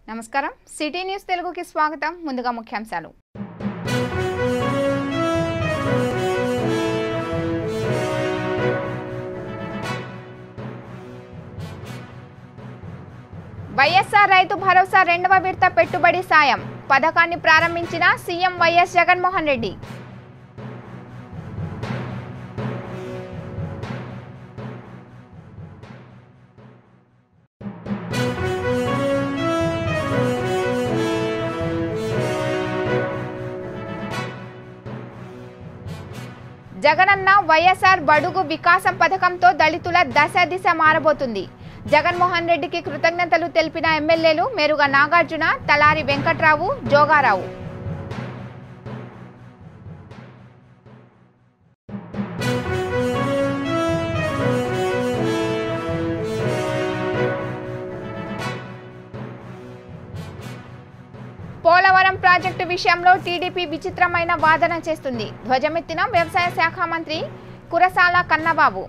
నమస్కారం city news తెలుగుకి స్వాగతం ముందుగా ముఖ్యాంశాలు వైఎస్ఆర్ రైతు భరోసా రెండవ విడత పెట్టుబడి సాయం పథకాన్ని ప్రారంభించిన CM YS Jaganmohan Reddy Jagananna YSR బడుగు వికాసం పథకంతో దళితుల దశ దిశ మారబోతుంది జగన్మోహన్ రెడ్డికి కృతజ్ఞతలు తెలిపిన ఎమ్మెల్యేలు మేరుగా నాగార్జున తలారి వెంకట్రావు జోగారావు పోలవరం ప్రాజెక్టు విషయంలో టీడీపీ విచిత్రమైన వాదన చేస్తుంది ధ్వజమెత్తిన వ్యవసాయ శాఖ మంత్రి కురసాల కన్నబాబు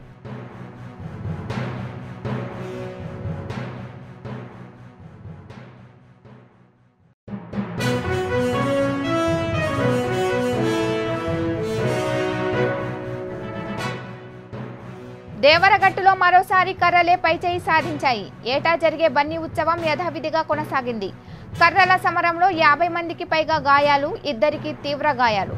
దేవరగట్టులో మరోసారి కర్రలే పైచేయి సాధించాయి ఏటా జరిగే బన్నీ ఉత్సవం యథావిధిగా కొనసాగింది కర్రల సమరంలో యాభై మందికి పైగా గాయాలు ఇద్దరికి తీవ్ర గాయాలు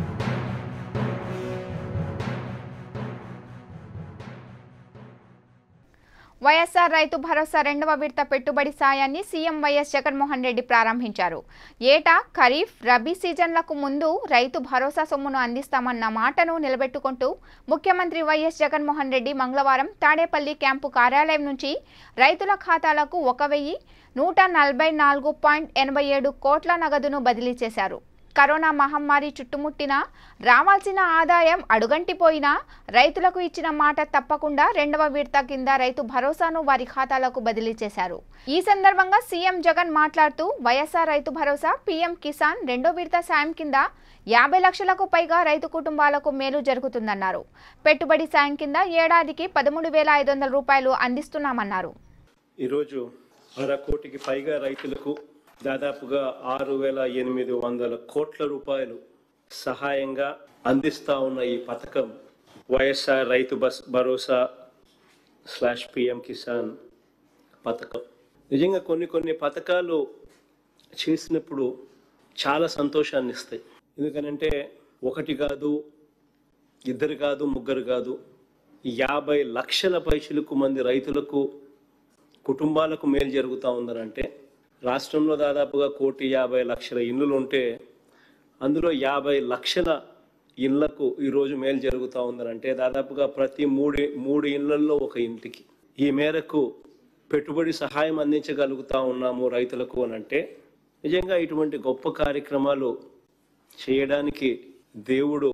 వైఎస్ఆర్ రైతు భరోసా రెండవ విడత పెట్టుబడి సాయాన్ని సీఎం వైఎస్ జగన్మోహన్ రెడ్డి ప్రారంభించారు ఏటా ఖరీఫ్ రబీ సీజన్లకు ముందు రైతు భరోసా సొమ్మును అందిస్తామన్న మాటను నిలబెట్టుకుంటూ ముఖ్యమంత్రి వైఎస్ జగన్మోహన్ రెడ్డి మంగళవారం తాడేపల్లి క్యాంపు కార్యాలయం నుంచి రైతుల ఖాతాలకు ఒక వెయ్యి నూట నలభై నాలుగు పాయింట్ ఎనభై ఏడు కోట్ల నగదును బదిలీ చేశారు కరోనా మహమ్మారి చుట్టుముట్టిన రావాల్సిన ఆదాయం అడుగంటిపోయినా రైతులకు ఇచ్చిన మాట తప్పకుండా రెండవ విడత కింద రైతు భరోసాను వారి ఖాతాలకు బదిలీ చేశారు ఈ సందర్భంగా సీఎం జగన్ మాట్లాడుతూ వైఎస్ఆర్ రైతు భరోసా పీఎం కిసాన్ రెండో విడత సాయం కింద యాభై లక్షలకు పైగా రైతు కుటుంబాలకు మేలు జరుగుతుందన్నారు పెట్టుబడి సాయం కింద ఏడాదికి పదమూడు వేల ఐదు వందల రూపాయలు అందిస్తున్నామన్నారు ఈరోజు అర కోటికి పైగా రైతులకు దాదాపుగా ఆరు వేల ఎనిమిది వందల కోట్ల రూపాయలు సహాయంగా అందిస్తా ఉన్న ఈ పథకం వైఎస్ఆర్ రైతు బస్ భరోసా స్లాష్ పిఎం కిసాన్ పథకం నిజంగా కొన్ని కొన్ని పథకాలు చేసినప్పుడు చాలా సంతోషాన్ని ఇస్తాయి ఎందుకనంటే ఒకటి కాదు ఇద్దరు కాదు ముగ్గురు కాదు యాభై లక్షల పైసలకు మంది రైతులకు కుటుంబాలకు మేలు జరుగుతూ ఉందనంటే రాష్ట్రంలో దాదాపుగా కోటి యాభై లక్షల ఇళ్ళు ఉంటే అందులో యాభై లక్షల ఇళ్లకు ఈరోజు మేలు జరుగుతూ ఉందనంటే దాదాపుగా ప్రతి మూడు మూడు ఇళ్లల్లో ఒక ఇంటికి ఈ మేరకు పెట్టుబడి సహాయం అందించగలుగుతా ఉన్నాము రైతులకు అని అంటే నిజంగా ఇటువంటి గొప్ప కార్యక్రమాలు చేయడానికి దేవుడు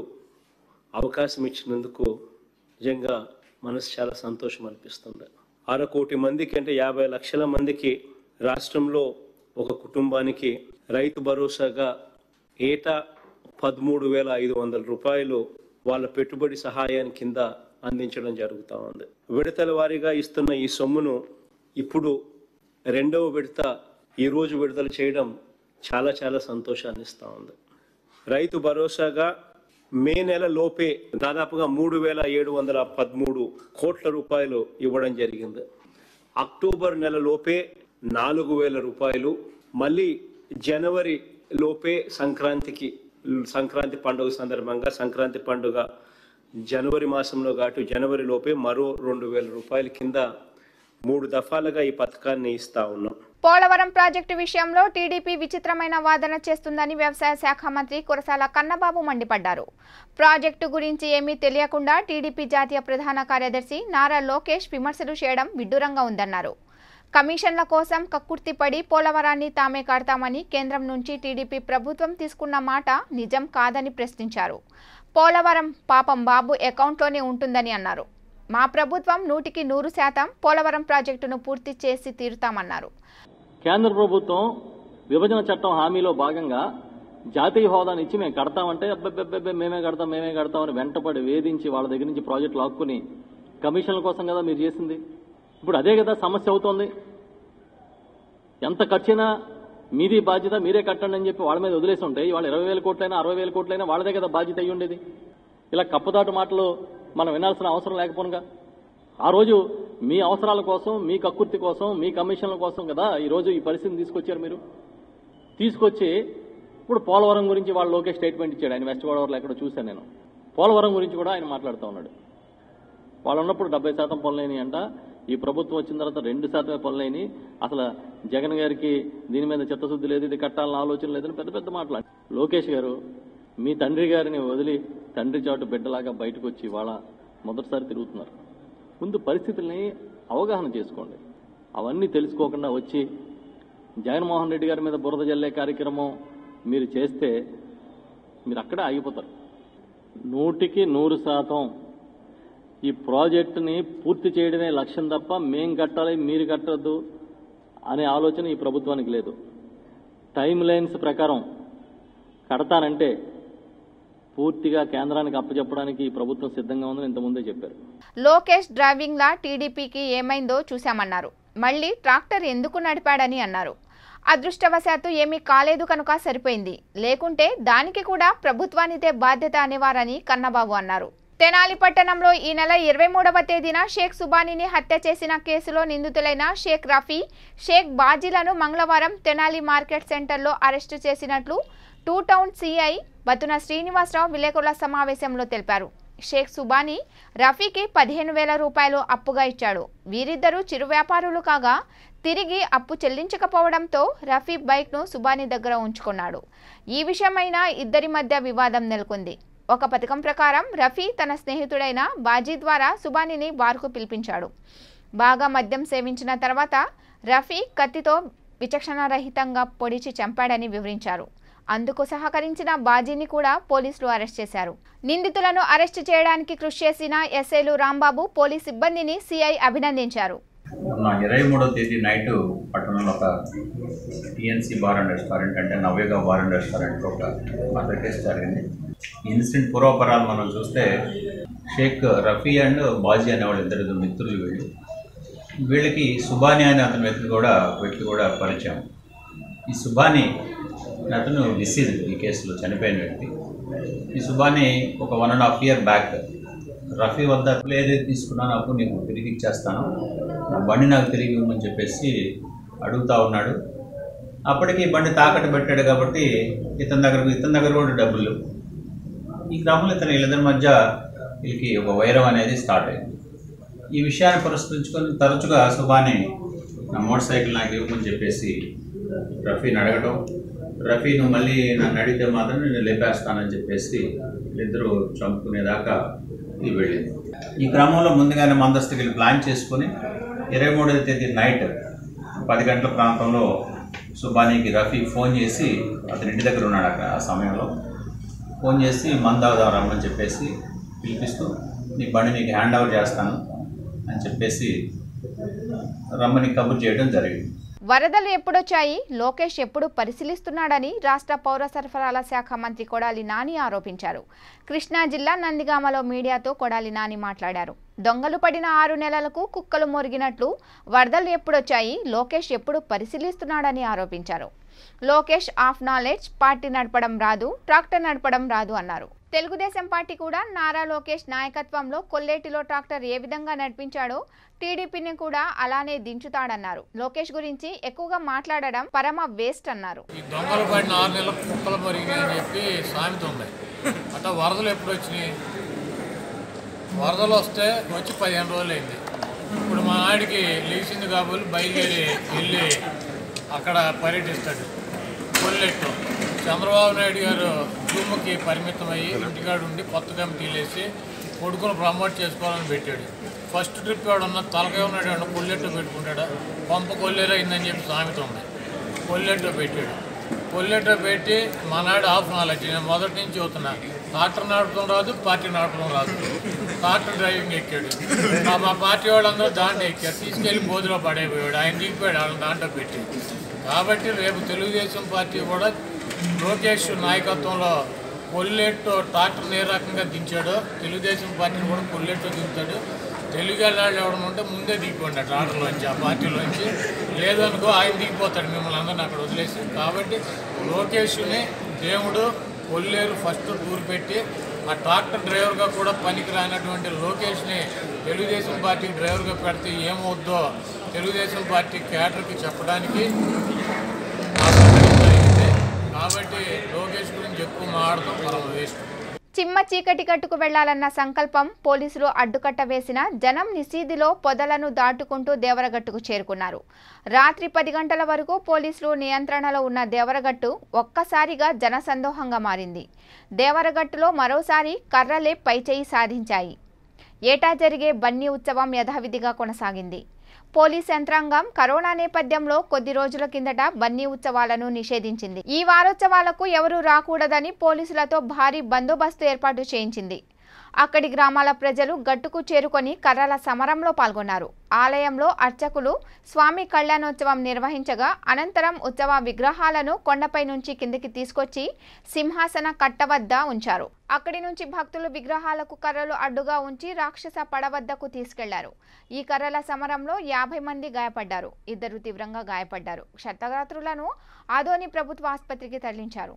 అవకాశం ఇచ్చినందుకు నిజంగా మనసు చాలా సంతోషం అనిపిస్తుంది అర కోటి మందికి అంటే యాభై లక్షల మందికి రాష్ట్రంలో ఒక కుటుంబానికి రైతు భరోసాగా ఏటా పదమూడు వేల ఐదు వందల రూపాయలు వాళ్ళ పెట్టుబడి సహాయం కింద అందించడం జరుగుతూ ఉంది విడతల వారీగా ఇస్తున్న ఈ సొమ్మును ఇప్పుడు రెండవ విడత ఈ రోజు విడుదల చేయడం చాలా చాలా సంతోషాన్ని ఇస్తూ ఉంది రైతు భరోసాగా మే నెల లోపే దాదాపుగా మూడు వేల ఏడు వందల పదమూడు కోట్ల రూపాయలు ఇవ్వడం జరిగింది అక్టోబర్ నెల లోపే నాలుగు వేల రూపాయలు మళ్ళీ జనవరి లోపే సంక్రాంతికి సంక్రాంతి పండుగ సందర్భంగా సంక్రాంతి పండుగ జనవరి మాసంలో కాటు జనవరి లోపే మరో రెండు వేల రూపాయల కింద మూడు దఫాలుగా ఈ పథకాన్ని ఇస్తా ఉన్నాం పోలవరం ప్రాజెక్టు విషయంలో టీడీపీ విచిత్రమైన వాదన చేస్తుందని వ్యవసాయ శాఖ మంత్రి కురసాల కన్నబాబు మండిపడ్డారు ప్రాజెక్టు గురించి ఏమీ తెలియకుండా టీడీపీ జాతీయ ప్రధాన కార్యదర్శి నారా లోకేష్ విమర్శలు చేయడం విడ్డూరంగా ఉందన్నారు కమిషన్ల కోసం కక్కుర్తిపడి పోలవరాన్ని తామే కడతామని కేంద్రం నుంచి టీడీపీ ప్రభుత్వం తీసుకున్న మాట నిజం కాదని ప్రశ్నించారు పోలవరం పాపం బాబు అకౌంట్లోనే ఉంటుందని అన్నారు మా ప్రభుత్వం నూటికి నూరు శాతం పోలవరం ప్రాజెక్టును పూర్తి చేసి తీరుతామన్నారు కేంద్ర ప్రభుత్వం విభజన చట్టం హామీలో భాగంగా జాతీయ హోదాని ఇచ్చి మేము కడతామంటే అబ్బెబ్బెబ్బెబ్బే మేమే కడతాం మేమే కడతామని వెంటపడి వేధించి వాళ్ళ దగ్గర నుంచి ప్రాజెక్టు లాక్కుని కమిషన్ల కోసం కదా మీరు చేసింది ఇప్పుడు అదే కదా సమస్య అవుతోంది ఎంత ఖర్చైనా మీది బాధ్యత మీరే కట్టండి అని చెప్పి వాళ్ళ మీద వదిలేసి ఉంటే ఇవాళ ఇరవై వేల కోట్లైనా అరవై వేల కోట్లైనా వాళ్ళదే కదా బాధ్యత అయ్యి ఉండేది ఇలా కప్పదాటు మాటలు మనం వినాల్సిన అవసరం లేకపోనుగా ఆ రోజు మీ అవసరాల కోసం మీ కక్కుర్తి కోసం మీ కమిషన్ల కోసం కదా ఈ రోజు ఈ పరిస్థితిని తీసుకొచ్చారు మీరు తీసుకొచ్చి ఇప్పుడు పోలవరం గురించి వాళ్ళు లోకేష్ స్టేట్మెంట్ ఇచ్చాడు ఆయన వెస్ట్ గోదావరిలో ఎక్కడో చూశాను నేను పోలవరం గురించి కూడా ఆయన మాట్లాడుతూ ఉన్నాడు వాళ్ళు ఉన్నప్పుడు డెబ్బై శాతం పనులైనవి అంట ఈ ప్రభుత్వం వచ్చిన తర్వాత రెండు శాతమే పనులైనవి అసలు జగన్ గారికి దీని మీద చిత్తశుద్ధి లేదు ఇది కట్టాలని ఆలోచన లేదని పెద్ద పెద్ద మాట్లాడు లోకేష్ గారు మీ తండ్రి గారిని వదిలి తండ్రి చాటు బిడ్డలాగా బయటకు వచ్చి వాళ్ళ మొదటిసారి తిరుగుతున్నారు ముందు పరిస్థితుల్ని అవగాహన చేసుకోండి అవన్నీ తెలుసుకోకుండా వచ్చి జగన్మోహన్ రెడ్డి గారి మీద బురద జల్లే కార్యక్రమం మీరు చేస్తే మీరు అక్కడే ఆగిపోతారు నూటికి నూరు శాతం ఈ ప్రాజెక్టుని పూర్తి చేయడమే లక్ష్యం తప్ప మేం కట్టాలి మీరు కట్టద్దు అనే ఆలోచన ఈ ప్రభుత్వానికి లేదు టైం లైన్స్ ప్రకారం కడతానంటే పూర్తిగా కేంద్రానికి అప్పచెప్పడానికి ఈ ప్రభుత్వం సిద్ధంగా ఉందని ఇంతకుముందే చెప్పారు లోకేష్ డ్రైవింగ్ లా టీడీపీకి ఏమైందో చూశామన్నారు మళ్ళీ ట్రాక్టర్ ఎందుకు నడిపాడని అన్నారు అదృష్టవశాత్తు ఏమీ కాలేదు కనుక సరిపోయింది లేకుంటే దానికి కూడా ప్రభుత్వానిదే బాధ్యత అనేవారని కన్నబాబు అన్నారు తెనాలి పట్టణంలో ఈ నెల ఇరవై మూడవ తేదీన షేక్ సుబానీని హత్య చేసిన కేసులో నిందితులైన షేక్ రఫీ షేక్ బాజీలను మంగళవారం తెనాలి మార్కెట్ సెంటర్లో అరెస్టు చేసినట్లు two town CI Batuna Srinivasa Rao విలేకరుల సమావేశంలో తెలిపారు షేక్ సుబానీ రఫీకి పదిహేను వేల రూపాయలు అప్పుగా ఇచ్చాడు వీరిద్దరూ చిరు వ్యాపారులు కాగా తిరిగి అప్పు చెల్లించకపోవడంతో రఫీ బైక్ను సుబానీ దగ్గర ఉంచుకున్నాడు ఈ విషయమైన ఇద్దరి మధ్య వివాదం నెలకొంది ఒక పథకం ప్రకారం రఫీ తన స్నేహితుడైన బాజీ ద్వారా సుబానీని బార్కు పిలిపించాడు బాగా మద్యం సేవించిన తర్వాత రఫీ కత్తితో విచక్షణారహితంగా పొడిచి చంపాడని వివరించారు అందుకు సహకరించిన బాజీని కూడా పోలీసులు అరెస్ట్ చేశారు నిందితులను అరెస్ట్ చేయడానికి కృషి చేసిన ఎస్ఐలు రాంబాబు పోలీస్ సిబ్బందిని సిఐ అభినందించారు మొన్న ఇరవై మూడో తేదీ నైట్ పట్టణంలో ఒక టీఎన్సీ బార్ అండ్ రెస్టారెంట్ అంటే నవ్యగా బార్ అండ్ రెస్టారెంట్ ఒక మర్డర్ కేసు జరిగింది ఈ ఇన్సిడెంట్ పూర్వపరాలు మనం చూస్తే షేక్ రఫీ అండ్ బాజీ అనేవాళ్ళు ఇద్దరు మిత్రులు వీళ్ళు వీళ్ళకి సుబాని అనే అతని వ్యక్తి కూడా వ్యక్తి కూడా పరిచయం ఈ సుబాని అనే అతను డిసీజ్ ఈ కేసులో చనిపోయిన వ్యక్తి ఈ సుబాని ఒక one and half year back Rafi వద్ద అప్పులు ఏదైతే తీసుకున్నానో అప్పుడు నీకు తిరిగి ఇచ్చేస్తాను నా బండి నాకు తిరిగి ఇవ్వమని చెప్పేసి అడుగుతా ఉన్నాడు అప్పటికి బండి తాకట్టు పెట్టాడు కాబట్టి ఇతని దగ్గర ఇతని దగ్గర కూడా డబ్బులు లేవు. ఈ క్రమంలో ఇతను వీళ్ళిద్దరి మధ్య వీళ్ళకి ఒక వైరం అనేది స్టార్ట్ అయింది ఈ విషయాన్ని పురస్కరించుకొని తరచుగా సుబాని నా మోటార్ సైకిల్ నాకు ఇవ్వమని చెప్పేసి రఫీని అడగటం రఫీ నువ్వు మళ్ళీ నన్ను అడిగితే మాత్రం నేను లేపేస్తానని చెప్పేసి వీళ్ళిద్దరూ చంపుకునేదాకా ఇది వెళ్ళింది ఈ క్రమంలో ముందుగానే మందస్తుకి వీళ్ళు ప్లాన్ చేసుకొని ఇరవై మూడవ తేదీ నైట్ పది గంటల ప్రాంతంలో సుబానీకి రఫీ ఫోన్ చేసి అతని ఇంటి దగ్గర ఉన్నాడు అక్కడ ఆ సమయంలో ఫోన్ చేసి మందాదాం రమ్మని చెప్పేసి పిలిపిస్తూ నీ బండి నీకు హ్యాండ్ ఓవర్ చేస్తాను అని చెప్పేసి రమ్మని కబుర్ చేయడం జరిగింది వరదలు ఎప్పుడొచ్చాయి లోకేష్ ఎప్పుడు పరిశీలిస్తున్నాడని రాష్ట్ర పౌర సరఫరాల శాఖ మంత్రి కొడాలి నాని ఆరోపించారు కృష్ణా జిల్లా నందిగామలో మీడియాతో కొడాలి నాని మాట్లాడారు దొంగలు పడిన ఆరు నెలలకు కుక్కలు మొరిగినట్లు వరదలు ఎప్పుడొచ్చాయి లోకేష్ ఎప్పుడు పరిశీలిస్తున్నాడని ఆరోపించారు లోకేష్ ఆఫ్ నాలెడ్జ్ పార్టీ నడపడం రాదు ట్రాక్టర్ నడపడం రాదు అన్నారు తెలుగుదేశం పార్టీ కూడా నారా లోకేష్ నాయకత్వంలో కొల్లేటిలో ట్రాక్టర్ ఏ విధంగా నడిపించాడో టీడీపీని కూడా అలానే దించుతాడన్నారు లోకేష్ గురించి ఎక్కువగా మాట్లాడడం పరమ వేస్ట్ అన్నారు ఈ దొంగలు పడిన ఆరు నెలలకు కుక్కలు మరిగినాయి అని చెప్పి సామెత ఉంది అట్లా వరదలు ఎప్పుడు వచ్చినాయి వరదలు వస్తే వచ్చి పదిహేను రోజులు అయింది ఇప్పుడు మా నాడికి లేచింది కాబట్టి బయలుదేరి వెళ్ళి అక్కడ పర్యటిస్తాడు కొల్లెట్టు చంద్రబాబు నాయుడు గారు జూమ్కి పరిమితమయ్యి ఇంటికాడ ఉండి కొత్త కమిటీలు వేసి కొడుకును ప్రమోట్ చేసుకోవాలని పెట్టాడు ఫస్ట్ ట్రిప్ వాడు ఉన్న తలకాయ ఉన్నాడు వాడు కొల్లెట్టు పెట్టుకుంటాడా పంప కొల్లేరు అయిందని చెప్పి సామెత ఉంది కొల్లెట్టు పెట్టాడు కొల్లెట్టు పెట్టి మా నాడు ఆఫ్ నాలెడ్జ్ నేను మొదటి నుంచి చూస్తున్నా ట్రాక్టర్ నడపడం రాదు పార్టీ నడపడం రాదు ట్రాక్టర్ డ్రైవింగ్ ఎక్కాడు ఆ మా పార్టీ వాళ్ళందరూ దాంట్లో ఎక్కారు తీసుకెళ్లి బోధులో పడైపోయాడు ఆయన దిగిపోయాడు వాళ్ళని దాంట్లో పెట్టి కాబట్టి రేపు తెలుగుదేశం పార్టీ కూడా లోకేష్ నాయకత్వంలో కొల్లెట్టు ట్రాక్టర్ ఏ రకంగా దించాడో తెలుగుదేశం పార్టీని కూడా కొల్లెట్టు దించాడు తెలుగు వాళ్ళు ఎవడన్నా ఉంటే ముందే దిగిపోండి అట్లా ఆటలోంచి ఆ పార్టీలోంచి లేదనుకో ఆయన దిగిపోతాడు మిమ్మల్ని అందరిని అక్కడ వదిలేసి కాబట్టి లోకేష్ని దేవుడు కొల్లేరు ఫస్ట్ టూర్ పెట్టి ఆ ట్రాక్టర్ డ్రైవర్గా కూడా పనికి రానటువంటి లోకేష్ని తెలుగుదేశం పార్టీ డ్రైవర్గా పెడితే ఏమవుద్దో తెలుగుదేశం పార్టీ క్యాడర్కి చెప్పడానికి ఆసక్తి జరిగింది కాబట్టి లోకేష్ గురించి ఎక్కువ మాట్లాడతాం మనం వేస్ట్ చిమ్మ చీకటి కట్టుకు వెళ్లాలన్న సంకల్పం పోలీసులు అడ్డుకట్ట వేసిన జనం నిసీదిలో పొదలను దాటుకుంటూ దేవరగట్టుకు చేరుకున్నారు రాత్రి పది గంటల వరకు పోలీసులు నియంత్రణలో ఉన్న దేవరగట్టు ఒక్కసారిగా జనసందోహంగా మారింది దేవరగట్టులో మరోసారి కర్రలే పైచేయి సాధించాయి ఏటా జరిగే బన్నీ ఉత్సవం యథావిధిగా కొనసాగింది పోలీస్ యంత్రాంగం కరోనా నేపథ్యంలో కొద్ది రోజుల కిందట బన్నీ ఉత్సవాలను నిషేధించింది ఈ వారోత్సవాలకు ఎవరూ రాకూడదని పోలీసులతో భారీ బందోబస్తు ఏర్పాటు చేయించింది అక్కడి గ్రామాల ప్రజలు గట్టుకు చేరుకొని కర్రల సమరంలో పాల్గొన్నారు ఆలయంలో అర్చకులు స్వామి కళ్యాణోత్సవం నిర్వహించగా అనంతరం ఉత్సవ విగ్రహాలను కొండపై నుంచి కిందికి తీసుకొచ్చి సింహాసన కట్ట వద్ద ఉంచారు అక్కడి నుంచి భక్తులు విగ్రహాలకు కర్రలు అడ్డుగా ఉంచి రాక్షస పడవద్దకు తీసుకెళ్లారు ఈ కర్రల సమరంలో యాభై మంది గాయపడ్డారు ఇద్దరు తీవ్రంగా గాయపడ్డారు క్షతగాత్రులను ఆదోని ప్రభుత్వ ఆసుపత్రికి తరలించారు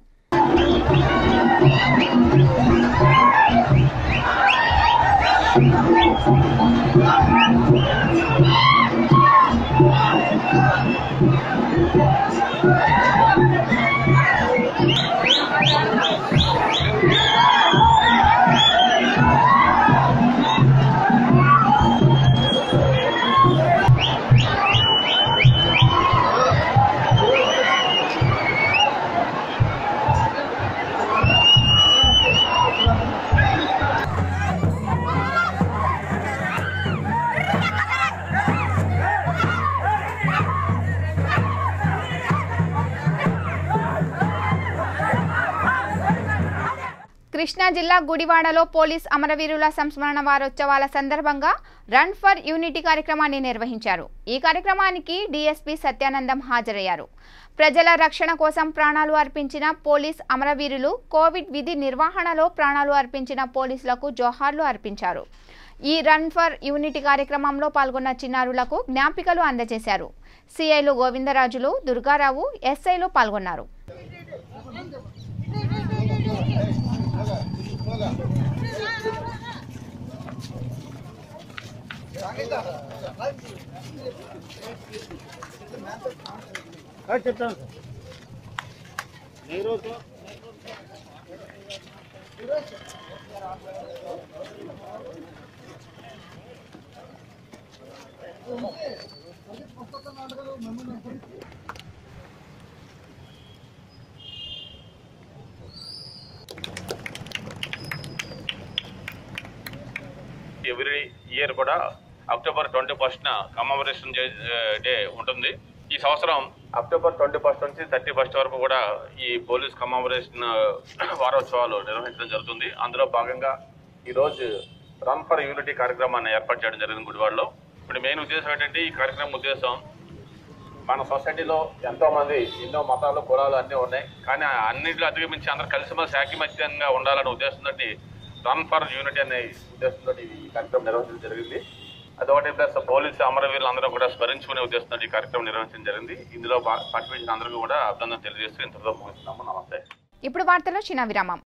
కృష్ణా జిల్లా గుడివాడలో పోలీస్ అమరవీరుల సంస్మరణ వారోత్సవాల సందర్భంగా రన్ ఫర్ యూనిటీ కార్యక్రమాన్ని నిర్వహించారు ఈ కార్యక్రమానికి డీఎస్పీ సత్యానందం హాజరయ్యారు ప్రజల రక్షణ కోసం ప్రాణాలు అర్పించిన పోలీస్ అమరవీరులు కోవిడ్ విధి నిర్వహణలో ప్రాణాలు అర్పించిన పోలీసులకు జోహార్లు అర్పించారు ఈ రన్ ఫర్ యూనిటీ కార్యక్రమంలో పాల్గొన్న చిన్నారులకు జ్ఞాపికలు అందజేశారు సిఐలు గోవిందరాజులు దుర్గారావు ఎస్ఐలు పాల్గొన్నారు ఎవ్రీ ఇయర్ కూడా అక్టోబర్ ట్వంటీ ఫస్ట్న కమమరేషన్ డే ఉంటుంది ఈ సంవత్సరం అక్టోబర్ ట్వంటీ ఫస్ట్ నుంచి థర్టీ ఫస్ట్ వరకు కూడా ఈ పోలీస్ కమమరేషన్ వారోత్సవాలు నిర్వహించడం జరుగుతుంది అందులో భాగంగా ఈరోజు రన్ ఫర్ యూనిటీ కార్యక్రమాన్ని ఏర్పాటు చేయడం జరిగింది గుడివాడలో ఇప్పుడు మెయిన్ ఉద్దేశం ఏంటంటే ఈ కార్యక్రమం ఉద్దేశం మన సొసైటీలో ఎంతో మంది ఎన్నో మతాలు కులాలు అన్నీ ఉన్నాయి కానీ అన్నింటిలో అధిగమించి అందరూ కలిసిమెలిసి ఐకమత్యంగా ఉండాలనే ఉద్దేశంతో రన్ ఫర్ యూనిటీ అనే ఉద్దేశంతో ఈ కార్యక్రమం నిర్వహించడం జరిగింది అదొకటి ప్లస్ పోలీసు అమరవీరులు అందరూ కూడా స్మరించుకునే ఉద్దేశంతో ఈ కార్యక్రమం నిర్వహించడం జరిగింది ఇందులో పార్టిసిపేషన్ అందరికీ కూడా అభినందన తెలియజేస్తూ ఇంతలో ముగిస్తున్నాము నమస్తే ఇప్పుడు వార్తలో చిన్న విరామం